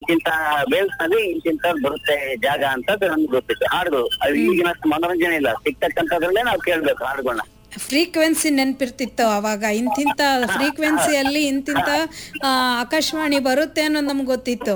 ಇಂತಿಂತ bails ನಲ್ಲಿ ಇಂತಿಂತ ಬರುತ್ತೆ ಜಾಗ ಅಂತ ನಮ್ಗೆ ಗೊತ್ತಿತ್ತು ಹಾಡುಗಳು ಅದು ಈಗಿನಷ್ಟು ಮನೋರಂಜನೆ ಇಲ್ಲ ಸಿಗ್ತಕ್ಕಂಥದ್ರಲ್ಲೇ ನಾವು ಕೇಳ್ಬೇಕು ಹಾಡುಗಳನ್ನ ಫ್ರೀಕ್ವೆನ್ಸಿ ನೆನಪಿರ್ತಿತ್ತು ಅವಾಗ ಇಂತಿಂತ ಫ್ರೀಕ್ವೆನ್ಸಿಯಲ್ಲಿ ಇಂತಿಂತ ಆ, ಆಕಾಶವಾಣಿ ಬರುತ್ತೆ ಅನ್ನೋದು ನಮ್ಗೆ ಗೊತ್ತಿತ್ತು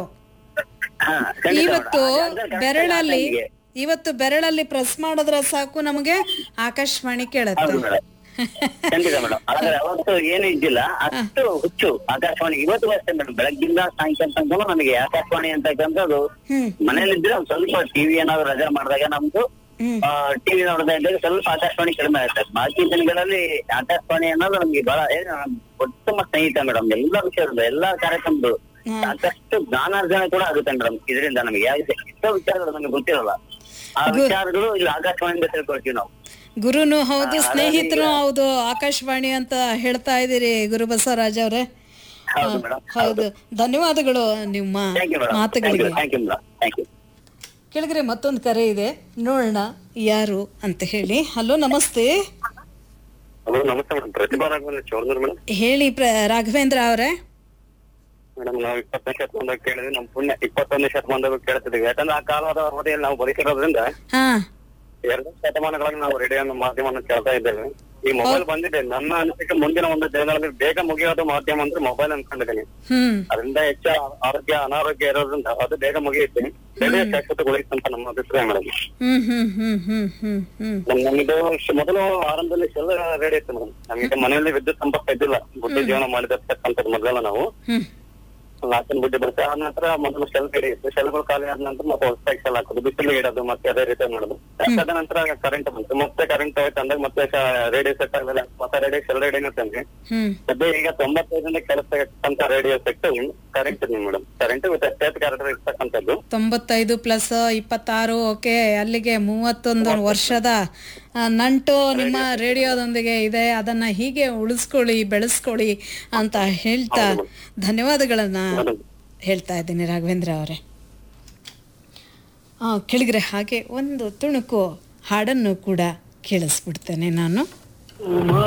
ಹಾ ಖಂಡಿತ ಇವತ್ತು ಮೇಡಮ್. ಆ ಜಾಗದಲ್ಲಿ ಕರೆಕ್ಟ್ ಬೆರಳಲ್ಲಿ ಆಗಿ ನಮ್ಗೆ. ಇವತ್ತು ಬೆರಳಲ್ಲಿ ಪ್ರೆಸ್ ಮಾಡಿದ್ರೆ ಸಾಕು ನಮಗೆ ಆಕಾಶವಾಣಿ ಕೇಳುತ್ತೆ ಹೌದು ಮೇಡಮ್ ಖಂಡಿತ ಮೇಡಮ್ ಆದ್ರೆ ಅವತ್ತು ಏನು ಇದ್ದಿಲ್ಲ ಅಷ್ಟು ಹುಚ್ಚು ಆಕಾಶವಾಣಿ ಇವತ್ತು ಅಷ್ಟೇ ಮೇಡಮ್ ಬೆಳಗ್ಗಿಂದ ಸಾಯಂಕಾಲ ತನಕ ನಮಗೆ ಆಕಾಶವಾಣಿ ಅಂತಕ್ಕಂಥದ್ದು ಹ್ಮ್ ಮನೇಲಿದ್ರೆ ಒಂದ್ ಸ್ವಲ್ಪ ಟಿವಿ ಏನಾದ್ರು ರಜಾ ಮಾಡಿದಾಗ ನಮ್ದು ಹ್ಮ್ ಟಿವಿ ನೋಡ್ತಾ ಇದ್ದಾಗ ಸ್ವಲ್ಪ ಆಕಾಶವಾಣಿ ಕಡಿಮೆ ಆಗ್ತದೆ ಬಾಕಿ ದಿನಗಳಲ್ಲಿ ಆಕಾಶವಾಣಿ ಅನ್ನೋದು ನಮ್ಗೆ ಬಹಳ ಏನು ಉತ್ತಮ ಸ್ನೇಹಿತ ಮೇಡಮ್ ಎಲ್ಲಾ ವಿಷಯಗಳು ಎಲ್ಲಾ ಕಾರ್ಯಕ್ರಮಗಳು ಸಾಕಷ್ಟು ಜ್ಞಾನಾರ್ಜನೆ ಕೂಡ ಆಗುತ್ತೆ ಮೇಡಮ್ ಇದರಿಂದ ನಮಗೆ ಯಾವ್ದು ಎಷ್ಟೋ ವಿಚಾರಗಳು ನಮಗೆ ಗೊತ್ತಿರಲ್ಲ ಆ ವಿಚಾರಗಳು ಇಲ್ಲಿ ಆಕಾಶವಾಣಿಯಿಂದ ತಿಳ್ಕೊಳ್ತೀವಿ ನಾವು ಗುರುನು ಹೌದು ಸ್ನೇಹಿತರು ಹೌದು ಆಕಾಶವಾಣಿ ಅಂತ ಹೇಳ್ತಾ ಇದ್ದೀರಿ ಗುರು ಬಸವರಾಜ್ ಅವರೇ ಹೌದು ಮೇಡಮ್ ಹೌದು ಧನ್ಯವಾದಗಳು ನಿಮ್ಮ ಥ್ಯಾಂಕ್ ಯು ಮೇಡಮ್ ಮಾತುಗಳಿಗೆ thank you madam thank you ಕೆಳಗಡೆ ಮತ್ತೊಂದು ಕರೆ ಇದೆ ನೋಡೋಣ ಯಾರು ಅಂತ ಹೇಳಿ ಹಲೋ ನಮಸ್ತೆ ಹಲೋ ನಮಸ್ತೆ ಮೇಡಮ್ ಪ್ರತಿಭಾ ರಾಘವೇಂದ್ರ ಚೌರ್ನೂರ್ ಮೇಡಮ್ ಹೇಳಿ ಪ್ರ ರಾಘವೇಂದ್ರ ಅವರೇ ಮೇಡಮ್ ನಾವು ಇಪ್ಪತ್ತನೇ ಶತಮಾನದಾಗ ಕೇಳಿದ್ವಿ ನಮ್ಮ ಪುಣ್ಯ ಇಪ್ಪತ್ತೊಂದನೇ ಶತಮಾನದಾಗ ಕೇಳ್ತಿದ್ದೀವಿ ಯಾಕಂದ್ರೆ ಆ ಕಾಲದ ಅವಧಿಯಲ್ಲಿ ನಾವು ಬದುಕಿರೋದ್ರಿಂದ ಹಾ ಎರಡು ಶತಮಾನಗಳಾಗಿ ನಾವು ರೇಡಿಯೋ ಮಾಧ್ಯಮವನ್ನು ಕೇಳ್ತಾ ಇದ್ದೇವೆ ಈ ಮೊಬೈಲ್ ಬಂದಿದೆ ನನ್ನ ಅನಿಸಿಕೆ ಮುಂದಿನ ಒಂದು ದಿನಗಳಲ್ಲಿ ಬೇಗ ಮುಗಿಯೋದು ಮಾಧ್ಯಮ ಅಂದ್ರೆ ಮೊಬೈಲ್ ಅನ್ಕೊಂಡಿದ್ದೀನಿ ಹ್ಮ್ ಅದರಿಂದ ಹೆಚ್ಚು ಆರೋಗ್ಯ ಅನಾರೋಗ್ಯ ಇರೋದ್ರಿಂದ ಅದು ಬೇಗ ಮುಗಿಯುತ್ತೆ ರೇಡಿಯೋ ಶಾಶ್ವತಗೊಳಿಸುತ್ತೆ ಅಂತ ನಮ್ಮ ಅಭಿಪ್ರಾಯ ಮೇಡಮ್ ಹ್ಮ್ ಹ್ಮ್ ಹ್ಮ್ ಹ್ಮ್ ಹ್ಮ್ ಹ್ಮ್ ನಮ್ದು ಶ- ಮೊದಲು ಆರಂಭದಲ್ಲಿ ಶೆಲ್ ರೇಡಿಯೋ ಇತ್ತು ಮೇಡಮ್ ನಮಗೆ ಮನೆಯಲ್ಲಿ ವಿದ್ಯುತ್ ಸಂಪರ್ಕ ಇದ್ದಿಲ್ಲ ಬುದ್ಧಿ ಜೀವನ ಮಾಡಿದಿರ್ತಕ್ಕಂಥದ್ದು ಮೊದಲೆಲ್ಲ ನಾವು ಹ್ಮ್ ಲಾಕಿನ್ ಬುದ್ಧಿ ಬರುತ್ತೆ ಆ ನಂತರ ಮೊದಲು ಶೆಲ್ ರೇಡಿಯೋ ಇತ್ತು ಶೆಲ್ಗಳು ಖಾಲಿ ಆದ ನಂತರ ಮತ್ತೆ ಹೊಸದಾಗಿ ಶೆಲ್ ಹಾಕೋದು ಬಿಸಿಲು ಇಡೋದು ಮತ್ತೆ ಅದೇ ರೀತಿ ಮಾಡೋದು ಅದಾದ ನಂತರ ಕರೆಂಟ್ ಬಂತು ಮತ್ತೆ ಕರೆಂಟ್ ಹೋಯ್ತು ಅಂದಾಗ ಮತ್ತೆ ರೇಡಿಯೋ ಸೆಟ್ ಆಗಲಿಲ್ಲ ಮತ್ತೆ ರೇಡಿಯೋ ಶೆಲ್ ರೇಡಿಯೋನ ತಂದ್ವಿ ಹ್ಮ್ ಸದ್ಯ ಈಗ ತೊಂಬತ್ತೈದರಿಂದ ಕೆಲಸಕ್ಕಂತ ರೇಡಿಯೋ ಸೆಟ್ ಕರೆಂಟ್ ಇದೆ madam current with state character ಇರ್ತಕ್ಕಂಥದ್ದು ತೊಂಬತ್ತೈದು ಪ್ಲಸ್ ಇಪ್ಪತ್ತಾರು ಓಕೆ ಅಲ್ಲಿಗೆ ಮೂವತ್ತೊಂದು ವರ್ಷದ ಆ, ನಂಟು ನಿಮ್ಮ ರೇಡಿಯೋದೊಂದಿಗೆ ಇದೆ ಅದನ್ನ ಹೀಗೆ ಉಳಿಸ್ಕೊಳ್ಳಿ ಬೆಳೆಸ್ಕೊಳ್ಳಿ ಅಂತ ಹೇಳ್ತಾ ಧನ್ಯವಾದಗಳನ್ನ ಹೇಳ್ತಾ ಇದ್ದೀನಿ ರಾಘವೇಂದ್ರ ಅವರೇ ಆ, ಕೆಳಗರೆ ಹಾಗೆ ಒಂದು ತುಣುಕು ಹಾಡನ್ನು ಕೂಡ ಕೇಳಿಸ್ಬಿಡ್ತೇನೆ ನಾನು